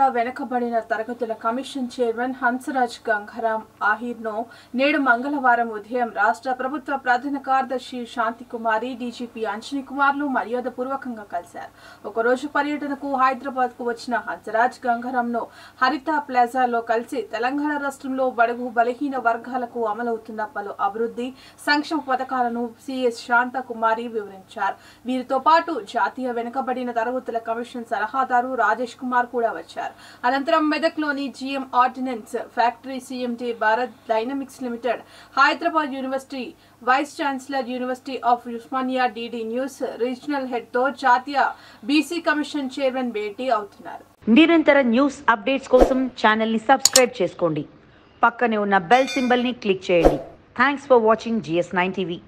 వెనుకబడిన తరగతుల commission chairman Hansraj Gangaram ఆహిర్ను నేడు మంగళవారం ఉదయం రాష్ట్ర ప్రభుత్వ ప్రధాన కార్యదర్శి శాంతికుమారి డీజీపీ అంజనీ కుమార్లు మర్యాదపూర్వకంగా కలిశారు ఒకరోజు పర్యటనకు హైదరాబాద్ కు వచ్చిన హన్సరాజ్ గంగారాంను హరిత ప్లాజాలో కలిసి తెలంగాణ రాష్ట్రంలో బడుగు బలహీన వర్గాలకు అమలవుతున్న పలు అభివృద్ధి సంక్షేమ పథకాలను సిఎస్ శాంతకుమారి వివరించారు వీరితో పాటు జాతీయ వెనుకబడిన తరగతుల కమిషన్ సలహాదారు రాజేష్ కుమార్ కూడా వచ్చారు అనంతరం మెదక్లోని GM ordnance factory CMD Bharat Dynamics Limited Hyderabad university vice chancellor university of Osmania DD news regional head తో జాతీయ బీసీ కమిషన్ చైర్మన్ భేటీ అవుతున్నారు నిరంతర న్యూస్ అప్డేట్స్ కోసం ఛానల్ని సబ్స్క్రైబ్ చేసుకోండి పక్కనే ఉన్న బెల్ సింబల్ని క్లిక్ చేయండి thanks for watching GS nine TV